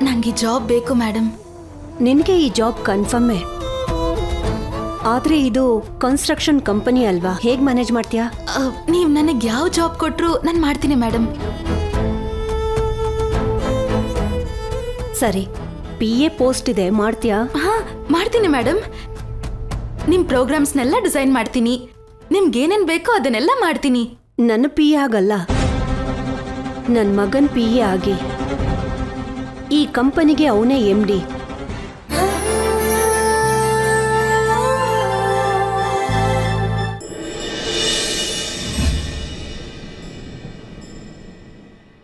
ನಂಗೆ ಜಾಬ್ ಬೇಕು ಮೇಡಮ್ ನಿನಗೆ ಈ ಜಾಬ್ ಕನ್ಫರ್ಮೇ ಆದ್ರೆ ಇದು ಕನ್ಸ್ಟ್ರಕ್ಷನ್ ಕಂಪನಿ ಅಲ್ವಾ ಹೇಗ್ ಮ್ಯಾನೇಜ್ ಮಾಡ್ತೀಯಾ ನೀವು ನನಗೆ ಯಾವ ಜಾಬ್ ಕೊಟ್ರು ನಾನು ಮಾಡ್ತೀನಿ ಮೇಡಮ್ ಸರಿ ಪಿ ಎ ಪೋಸ್ಟ್ ಇದೆ ಮಾಡ್ತೀಯಾ ಹಾ ಮಾಡ್ತೀನಿ ಮೇಡಮ್ ನಿಮ್ಮ ಪ್ರೋಗ್ರಾಮ್ಸ್ನೆಲ್ಲ ಡಿಸೈನ್ ಮಾಡ್ತೀನಿ ನಿಮ್ಗೆ ಏನೇನು ಬೇಕೋ ಅದನ್ನೆಲ್ಲ ಮಾಡ್ತೀನಿ ನನ್ನ ಪಿ ಎ ಆಗಲ್ಲ ನನ್ನ ಮಗನ್ ಪಿ ಎ ಆಗಿ ಈ ಕಂಪನಿಗೆ ಅವನೇ ಎಮ್ ಡಿ